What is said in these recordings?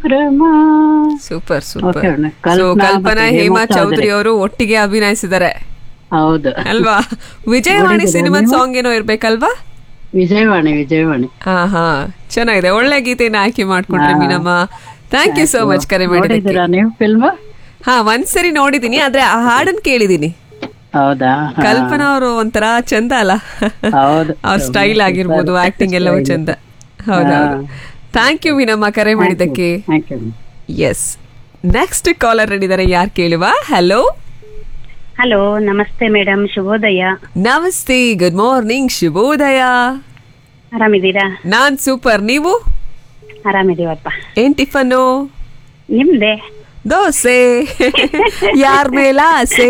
ಸಂಭ್ರಮ super Okay, super ಅಣ್ಣ. So Kalpana Kalpana ಮತ್ತೆ ಹೇಮಾ ಹೇಮಾ ಚೌಧರಿ ಚೌಧರಿ. ಅವರು ಒಟ್ಟಿಗೆ ಅಭಿನಯಿಸಿದ್ದಾರೆ ಹೌದು ಅಲ್ವಾ ವಿಜಯವಾಣಿ ನೋಡಿದ್ದೀರಾ ಸಿನಿಮಾ ನೀವು? ಸಾಂಗ್ ಏನೋ ಇರ್ಬೇಕಲ್ವಾ ವಿಜಯವಾಣಿ ವಿಜಯವಾಣಿ ಹಾ ಹಾ ಚೆನ್ನಾಗಿದೆ ಒಳ್ಳೆ ಗೀತೆನ ಆಯ್ಕೆ ಮಾಡ್ಕೊಂಡ್ರಿ ಹಾ. Meenamma thank you so much ಕರೆ ಮಾಡಿದ್ದಕ್ಕೆ ನೋಡಿದ್ದೀರಾ ನೀವು ಫಿಲ್ಮ್ ಹಾ ಒಂದ್ಸರಿ ನೋಡಿದೀನಿ ಆದ್ರೆ ಆ ಹಾಡನ್ ಕೇಳಿದೀನಿ ಹೌದಾ ಹಾ. ಕಲ್ಪನಾ ಅವರು ಒಂಥರ ಚಂದ ಅಲ್ಲ ಹೌದು ಅವ್ರ ಸ್ಟೈಲ್ ಆಗಿರ್ಬೋದು ಆಕ್ಟಿಂಗ್ ಎಲ್ಲವೂ ಚಂದ ಹೌದೌದು ಥ್ಯಾಂಕ್ ಯು ಮೀನಮ್ಮ ಕರೆ ಮಾಡಿದ್ದಕ್ಕೆ thank you yes next caller ಇದ್ದಾರೆ ಯಾರು ಕೇಳುವ ಹಲೋ ಹಲೋ ನಮಸ್ತೆ ಮೇಡಮ್ ಶುಭೋದಯ ನಮಸ್ತೆ ಗುಡ್ ಮಾರ್ನಿಂಗ್ ಶುಭೋದಯ ಆರಾಮಿದ್ದೀರಾ ನಾನ್ ಸೂಪರ್ ನೀವು ಆರಾಮಿದೀವಪ್ಪ ಏನ್ ಟಿಫನ್ನು ನಿಮ್ದೆ ದೋಸೆ ಯಾರ ಮೇಲ ಆಸೆ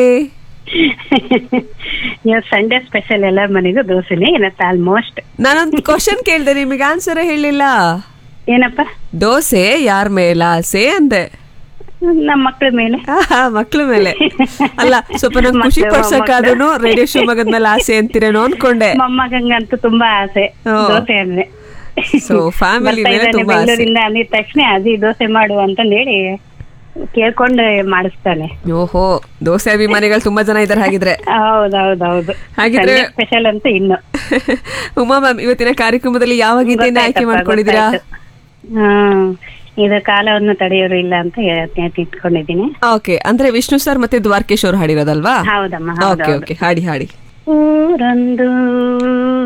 ಇವತ್ತು ಸಂಡೇ ಸ್ಪೆಷಲ್ ಎಲ್ಲರ ಮನೆಗೂ ದೋಸೆನೇ ಏನತ್ತ ಆಲ್ಮೋಸ್ಟ್ ನಾನೊಂದು ಕ್ವಶನ್ ಕೇಳ್ದೆ ನಿಮಗೆ ಆನ್ಸರ್ ಹೇಳಿಲ್ಲ ಏನಪ್ಪ ದೋಸೆ ಯಾರ ಮೇಲ ಆಸೆ ಅಂದೆ ನಮ್ಮ ಮಕ್ಳ ಮೇಲೆ ಆಹಾ, ಮಕ್ಳ ಮೇಲೆ ಅಲ್ಲ ಸ್ವಲ್ಪ ನಂಗೆ ಖುಷಿ ಮಕ್ಳು, ಪಡ್ಸಕ್ಕಾದ್ರೂ ರೇಡಿಯೋ ಶಿವಮೊಗ್ಗದ ಮೇಲೆ ಆಸೆ ಅಂತೀರೇನೋ ಅನ್ಕೊಂಡೆ ಮೊಮ್ಮಗಂಗಂತೂ ತುಂಬಾ ಆಸೆ ಓ. ದೋಸೆ ಅಂದ್ರೆ So, family ಬರ್ತಾ ಮೇಲೆ ಇದ್ದಾನೆ ತುಂಬಾ ಆಸೆ. ಬೆಂಗಳೂರಿಂದ ಅಂದಿದ ತಕ್ಷಣ ಅದಿ ದೋಸೆ ಮಾಡು ಅಂತಂದ್ ಹೇಳಿ ಕೇಳ್ಕೊಂಡು ಮಾಡಿಸ್ತಾನೆ ಓಹೋ ದೋಸೆ ಅಭಿಮಾನಿಗಳು ತುಂಬಾ ಜನ ಇದ್ದಾರೆ ಹಾಗಿದ್ರೆ ಹೌದೌದೌದು ಹಾಗಿದ್ರೆ- ಸ್ಪೆಷಲ್ ಅಂತ ಇನ್ನು ಉಮಾ ಮ್ಯಾಮ್ ಇವತ್ತಿನ ಕಾರ್ಯಕ್ರಮದಲ್ಲಿ ಯಾವ ಗೀತೆಯನ್ನ ಆಯ್ಕೆ ಗೊತ್ತಾಯ್ತಪ್ಪ, ಮಾಡ್ಕೊಂಡಿದ್ದೀರಾ ಗೊತ್ತಾಯ್ತು. ಹ್ಮ್ ಇದು ಕಾಲವನ್ನು ತಡೆಯೋರು ಇಲ್ಲ ಅಂತ ಹೇಳ್- ಇಟ್ಕೊಂಡಿದ್ದೀನಿ ಓಕೆ ಅಂದ್ರೆ ವಿಷ್ಣು ಸರ್ ಮತ್ತೆ ದ್ವಾರಕೇಶ್ ಅವ್ರು ಹಾಡಿರೋದಲ್ವಾ ಹೌದಮ್ಮ ಓಕೆ ಹೌದೌದು ಓಕೆ ಹಾಡಿ ಹಾಡಿ ಊರೊಂದು